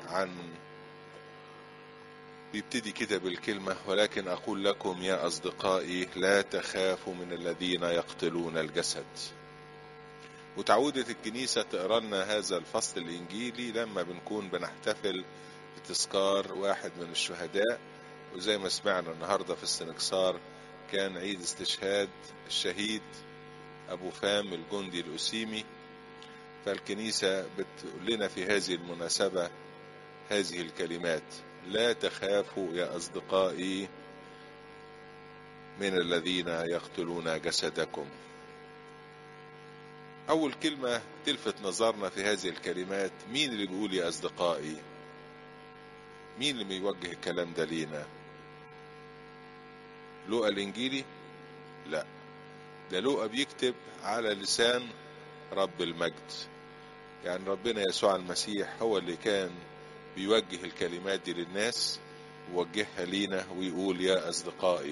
عن بيبتدي كده بالكلمة ولكن أقول لكم يا أصدقائي لا تخافوا من الذين يقتلون الجسد وتعودت الكنيسة تقرا لنا هذا الفصل الإنجيلي لما بنكون بنحتفل بتذكار واحد من الشهداء وزي ما سمعنا النهاردة في السنكسار كان عيد استشهاد الشهيد أبو فام الجندي الأسيمي فالكنيسة بتقول لنا في هذه المناسبة هذه الكلمات لا تخافوا يا أصدقائي من الذين يقتلون جسدكم أول كلمة تلفت نظرنا في هذه الكلمات مين اللي بيقول يا أصدقائي مين اللي بيوجه الكلام ده لينا لوقا الإنجيلي لا ده لوقا بيكتب على لسان رب المجد يعني ربنا يسوع المسيح هو اللي كان بيوجه الكلمات دي للناس ووجهها لينا ويقول يا أصدقائي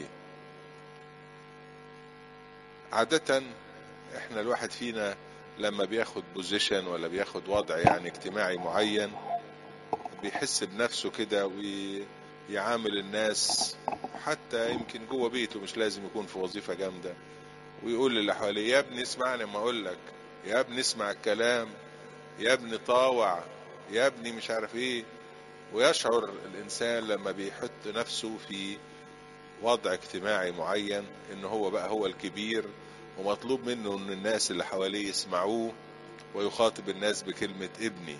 عادة احنا الواحد فينا لما بياخد بوزيشن ولا بياخد وضع يعني اجتماعي معين بيحس بنفسه كده ويعامل الناس حتى يمكن جوه بيته مش لازم يكون في وظيفة جامدة ويقول للي حواليه يا ابني اسمعني ما اقول لك يا ابني اسمع الكلام يا ابني طاوع يا ابني مش عارف ايه ويشعر الانسان لما بيحط نفسه في وضع اجتماعي معين ان هو بقى هو الكبير ومطلوب منه ان الناس اللي حواليه يسمعوه ويخاطب الناس بكلمة ابني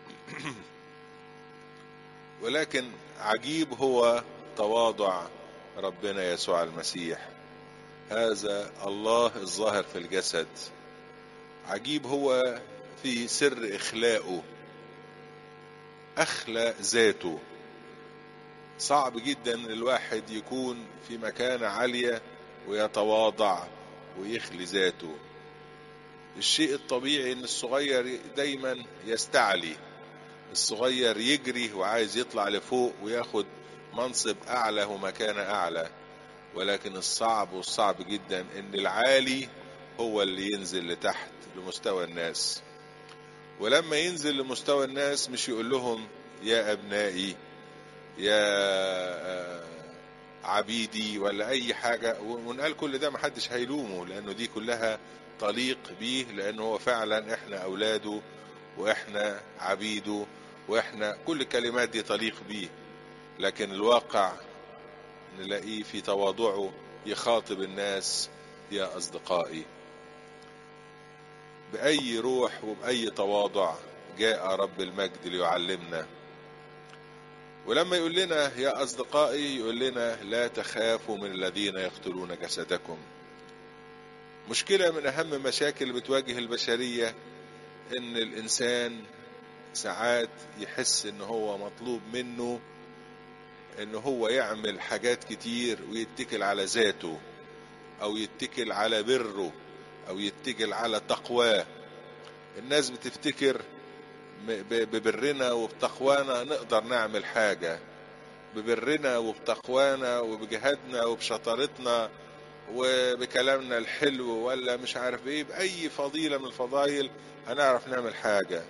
ولكن عجيب هو تواضع ربنا يسوع المسيح هذا الله الظاهر في الجسد عجيب هو في سر اخلاقه اخلى ذاته صعب جدا الواحد يكون في مكانة عالية ويتواضع ويخلي ذاته الشيء الطبيعي ان الصغير دايما يستعلي الصغير يجري وعايز يطلع لفوق وياخد منصب اعلى ومكانة اعلى ولكن الصعب والصعب جدا ان العالي هو اللي ينزل لتحت لمستوى الناس ولما ينزل لمستوى الناس مش يقول لهم يا ابنائي يا عبيدي ولا اي حاجة ونقال كل ده محدش هيلومه لانه دي كلها طليق بيه لانه هو فعلا احنا اولاده واحنا عبيده واحنا كل الكلمات دي طليق بيه لكن الواقع نلاقيه في تواضعه يخاطب الناس يا اصدقائي باي روح وباي تواضع جاء رب المجد ليعلمنا ولما يقول لنا يا اصدقائي يقول لنا لا تخافوا من الذين يقتلون جسدكم مشكله من اهم مشاكل اللي بتواجه البشريه ان الانسان ساعات يحس ان هو مطلوب منه ان هو يعمل حاجات كتير ويتكل على ذاته او يتكل على بره او يتكل على تقواه الناس بتفتكر ببرنا وبتقوانا نقدر نعمل حاجة ببرنا وبتقوانا وبجهادنا وبشطارتنا وبكلامنا الحلو ولا مش عارف ايه بأي فضيلة من الفضائل هنعرف نعمل حاجة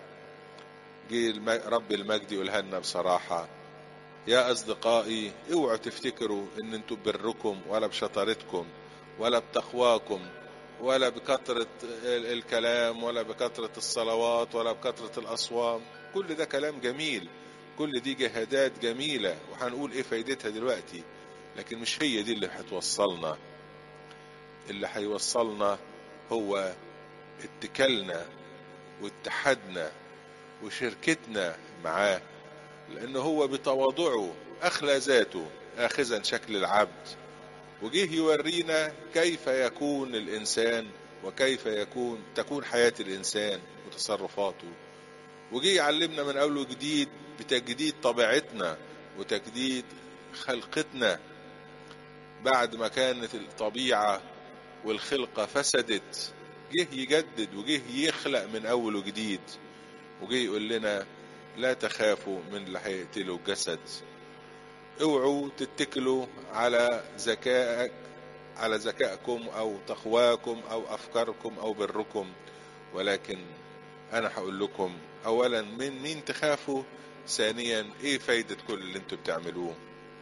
جه رب المجد يقولها لنا بصراحة يا أصدقائي اوعوا تفتكروا ان انتوا ببركم ولا بشطارتكم ولا بتقواكم ولا بكثرة الكلام ولا بكثرة الصلوات ولا بكثرة الأصوام كل ده كلام جميل كل دي جهادات جميلة وهنقول ايه فايدتها دلوقتي لكن مش هي دي اللي هتوصلنا اللي هيوصلنا هو اتكالنا واتحادنا وشركتنا معاه لأن هو بتواضعه أخلى ذاته آخذا شكل العبد وجه يورينا كيف يكون الإنسان وكيف يكون تكون حياة الإنسان وتصرفاته وجه يعلمنا من أول وجديد بتجديد طبيعتنا وتجديد خلقتنا بعد ما كانت الطبيعة والخلقة فسدت جه يجدد وجه يخلق من أول وجديد وجه يقول لنا لا تخافوا من اللي هيقتلوا الجسد اوعوا تتكلوا على ذكائك على ذكائكم او تقواكم او افكاركم او بركم ولكن انا هقول لكم اولا من مين تخافوا ثانيا ايه فايدة كل اللي انتوا بتعملوه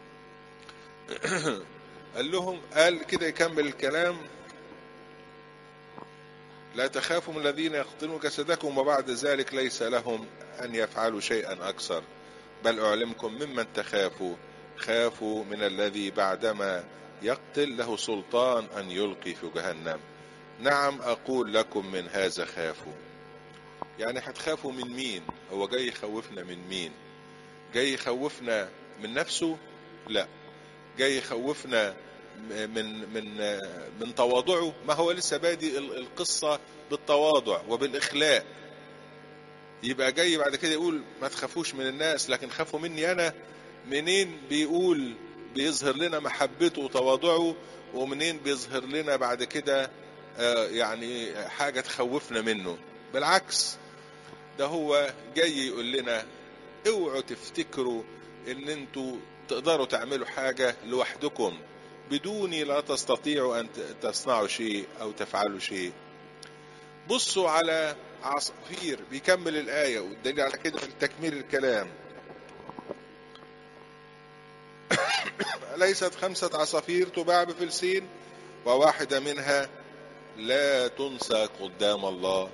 قال لهم قال كده يكمل الكلام لا تخافوا من الذين يقتلون جسدكم وبعد ذلك ليس لهم أن يفعلوا شيئا أكثر بل أعلمكم ممن تخافوا خافوا من الذي بعدما يقتل له سلطان أن يلقي في جهنم نعم أقول لكم من هذا خافوا يعني هتخافوا من مين هو جاي يخوفنا من مين جاي يخوفنا من نفسه لا جاي يخوفنا من من من تواضعه ما هو لسه بادئ القصة بالتواضع وبالإخلاء يبقى جاي بعد كده يقول ما تخافوش من الناس لكن خافوا مني أنا منين بيقول بيظهر لنا محبته وتواضعه ومنين بيظهر لنا بعد كده يعني حاجة تخوفنا منه بالعكس ده هو جاي يقول لنا اوعوا تفتكروا ان انتوا تقدروا تعملوا حاجة لوحدكم بدوني لا تستطيعوا ان تصنعوا شيء او تفعلوا شيء بصوا على عصافير بيكمل الآية والدليل على كده في تكميل الكلام ليست خمسة عصافير تباع بفلسين وواحدة منها لا تنسى قدام الله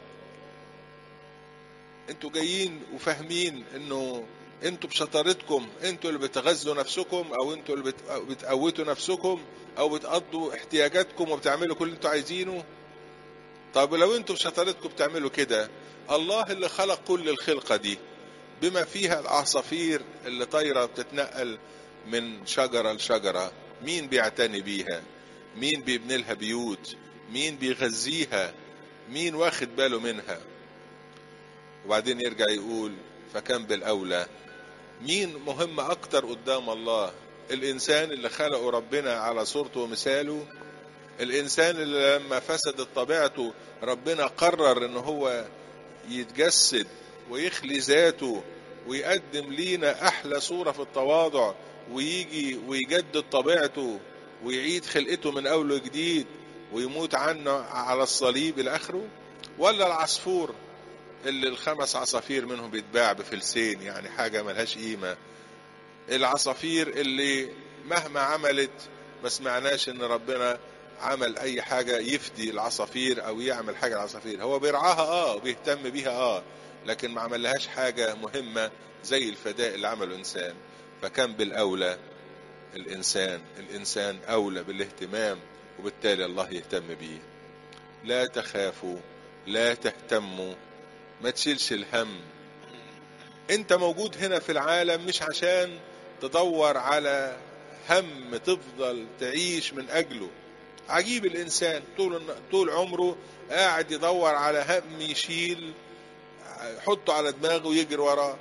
انتوا جايين وفاهمين انه انتوا بشطارتكم انتوا اللي بتغذوا نفسكم او انتوا اللي بتقوتوا نفسكم او بتقضوا احتياجاتكم وبتعملوا كل اللي انتوا عايزينه طب لو انتوا بشطارتكم بتعملوا كده الله اللي خلق كل الخلقة دي بما فيها العصافير اللي طايرة بتتنقل من شجرة لشجرة مين بيعتني بيها مين بيبني لها بيوت مين بيغذيها مين واخد باله منها وبعدين يرجع يقول فكان بالأولى مين مهم أكتر قدام الله الإنسان اللي خلقه ربنا على صورته ومثاله الإنسان اللي لما فسدت طبيعته ربنا قرر إن هو يتجسد ويخلي ذاته ويقدم لينا أحلى صورة في التواضع ويجي ويجدد طبيعته ويعيد خلقته من أول وجديد ويموت عنه على الصليب إلى آخره ولا العصفور اللي الخمس عصافير منهم بيتباع بفلسين يعني حاجة ملهاش قيمة العصافير اللي مهما عملت ما سمعناش ان ربنا عمل اي حاجة يفدي العصافير او يعمل حاجة العصافير هو بيرعاها اه وبيهتم بيها اه لكن ما عملهاش حاجة مهمة زي الفداء اللي عمله انسان فكان بالاولى الانسان الانسان اولى بالاهتمام وبالتالي الله يهتم بيه لا تخافوا لا تهتموا ما تشيلش الهم انت موجود هنا في العالم مش عشان تدور على هم تفضل تعيش من اجله عجيب الانسان طول طول عمره قاعد يدور على هم يشيل يحطه على دماغه ويجري وراه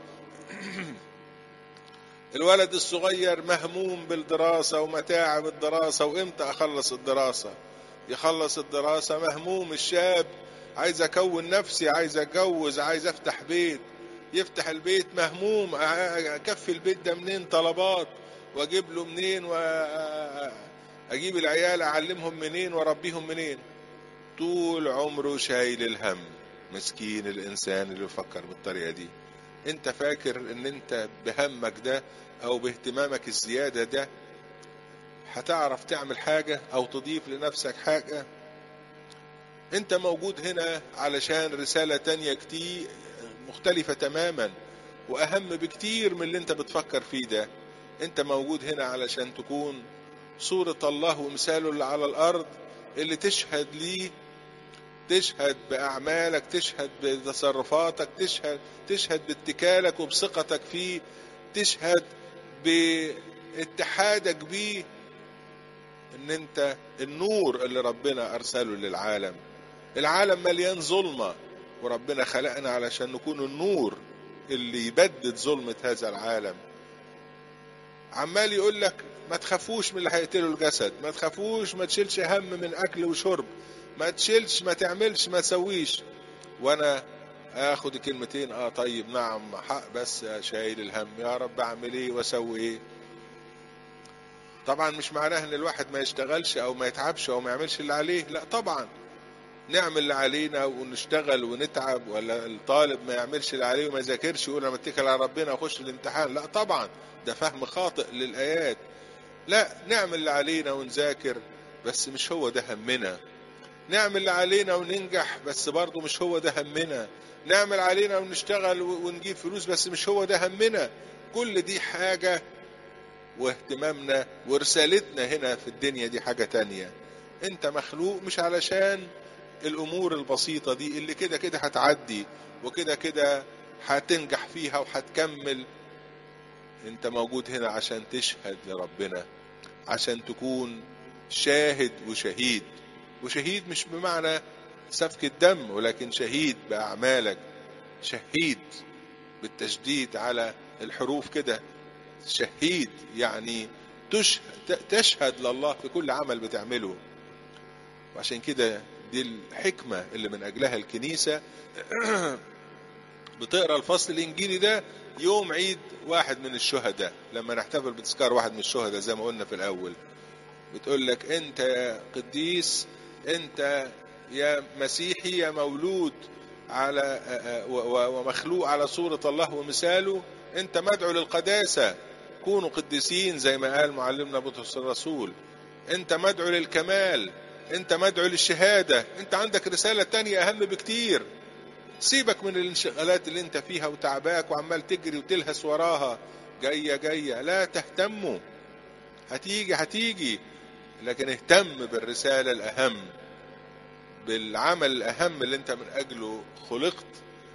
الولد الصغير مهموم بالدراسة ومتاعب الدراسة وامتى اخلص الدراسة يخلص الدراسة مهموم الشاب عايز اكون نفسي عايز اتجوز عايز افتح بيت يفتح البيت مهموم اكفي البيت ده منين طلبات واجيب له منين واجيب العيال اعلمهم منين واربيهم منين طول عمره شايل الهم مسكين الانسان اللي بيفكر بالطريقه دي انت فاكر ان انت بهمك ده او باهتمامك الزياده ده هتعرف تعمل حاجه او تضيف لنفسك حاجه انت موجود هنا علشان رسالة تانية كتير مختلفة تماما واهم بكتير من اللي انت بتفكر فيه ده انت موجود هنا علشان تكون صورة الله ومثاله اللي على الارض اللي تشهد ليه تشهد باعمالك تشهد بتصرفاتك تشهد تشهد باتكالك وبثقتك فيه تشهد باتحادك بيه ان انت النور اللي ربنا ارسله للعالم العالم مليان ظلمة وربنا خلقنا علشان نكون النور اللي يبدد ظلمة هذا العالم عمال يقول لك ما تخافوش من اللي هيقتلوا الجسد ما تخافوش ما تشيلش هم من اكل وشرب ما تشيلش ما تعملش ما تسويش وانا اخد كلمتين اه طيب نعم حق بس شايل الهم يا رب اعمل ايه واسوي ايه طبعا مش معناه ان الواحد ما يشتغلش او ما يتعبش او ما يعملش اللي عليه لا طبعا نعمل اللي علينا ونشتغل ونتعب ولا الطالب ما يعملش اللي عليه وما يذاكرش يقول انا متكل على ربنا واخش الامتحان لا طبعا ده فهم خاطئ للايات لا نعمل اللي علينا ونذاكر بس مش هو ده همنا نعمل اللي علينا وننجح بس برضه مش هو ده همنا نعمل علينا ونشتغل ونجيب فلوس بس مش هو ده همنا كل دي حاجة واهتمامنا ورسالتنا هنا في الدنيا دي حاجة تانية انت مخلوق مش علشان الامور البسيطة دي اللي كده كده هتعدي وكده كده هتنجح فيها وهتكمل انت موجود هنا عشان تشهد لربنا عشان تكون شاهد وشهيد وشهيد مش بمعنى سفك الدم ولكن شهيد بأعمالك شهيد بالتشديد على الحروف كده شهيد يعني تشهد, تشهد لله في كل عمل بتعمله وعشان كده دي الحكمة اللي من أجلها الكنيسة بتقرأ الفصل الإنجيلي ده يوم عيد واحد من الشهداء لما نحتفل بتذكار واحد من الشهداء زي ما قلنا في الأول بتقول لك أنت يا قديس أنت يا مسيحي يا مولود على ومخلوق على صورة الله ومثاله أنت مدعو للقداسة كونوا قديسين زي ما قال معلمنا بطرس الرسول أنت مدعو للكمال أنت مدعو للشهادة أنت عندك رسالة تانية أهم بكتير سيبك من الانشغالات اللي انت فيها وتعباك وعمال تجري وتلهس وراها جاية جاية لا تهتموا هتيجي هتيجي لكن اهتم بالرسالة الأهم بالعمل الأهم اللي انت من أجله خلقت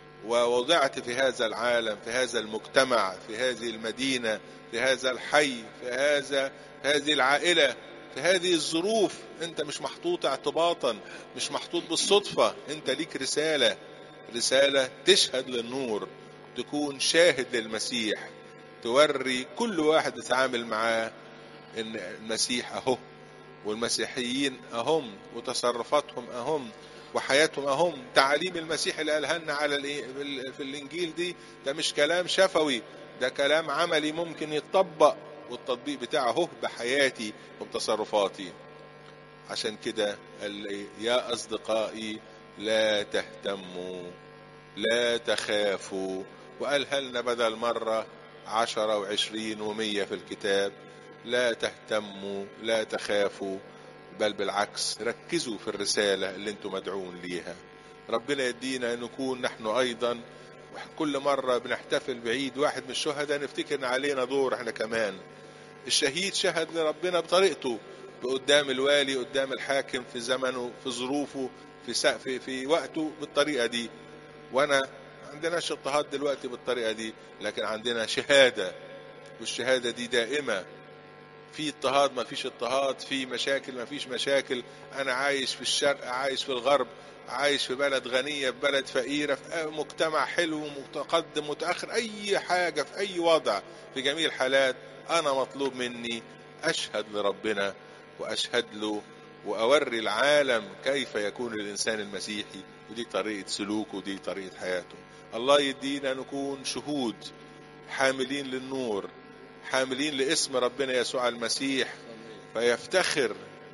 ووضعت في هذا العالم في هذا المجتمع في هذه المدينة في هذا الحي في هذا هذه العائلة في هذه الظروف انت مش محطوط اعتباطا مش محطوط بالصدفة انت ليك رسالة رسالة تشهد للنور تكون شاهد للمسيح توري كل واحد تتعامل معاه ان المسيح اهو والمسيحيين اهم وتصرفاتهم اهم وحياتهم اهم تعاليم المسيح اللي قالها لنا على في الانجيل دي ده مش كلام شفوي ده كلام عملي ممكن يتطبق والتطبيق بتاعه اهو بحياتي وبتصرفاتي عشان كده قال يا اصدقائي لا تهتموا لا تخافوا وقالها لنا بدل مرة عشرة وعشرين ومية في الكتاب لا تهتموا لا تخافوا بل بالعكس ركزوا في الرسالة اللي انتم مدعون ليها ربنا يدينا نكون نحن ايضا كل مرة بنحتفل بعيد واحد من الشهداء نفتكر ان علينا دور احنا كمان الشهيد شهد لربنا بطريقته قدام الوالي قدام الحاكم في زمنه في ظروفه في في في وقته بالطريقه دي وانا ما عندناش اضطهاد دلوقتي بالطريقه دي لكن عندنا شهاده والشهاده دي دائمه في اضطهاد ما فيش اضطهاد في مشاكل ما فيش مشاكل انا عايش في الشرق عايش في الغرب عايش في بلد غنية في بلد فقيرة في مجتمع حلو متقدم متأخر أي حاجة في أي وضع في جميع الحالات أنا مطلوب مني أشهد لربنا وأشهد له وأوري العالم كيف يكون الإنسان المسيحي ودي طريقة سلوكه ودي طريقة حياته الله يدينا نكون شهود حاملين للنور حاملين لاسم ربنا يسوع المسيح فيفتخر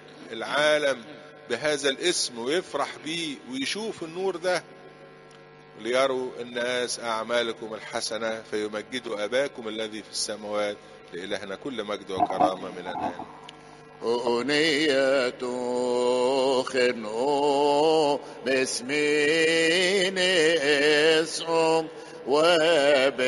العالم بهذا الاسم ويفرح بيه ويشوف النور ده ليروا الناس أعمالكم الحسنة فيمجدوا أباكم الذي في السماوات لإلهنا كل مجد وكرامة من الآن أغنية خنو باسمين اسم وب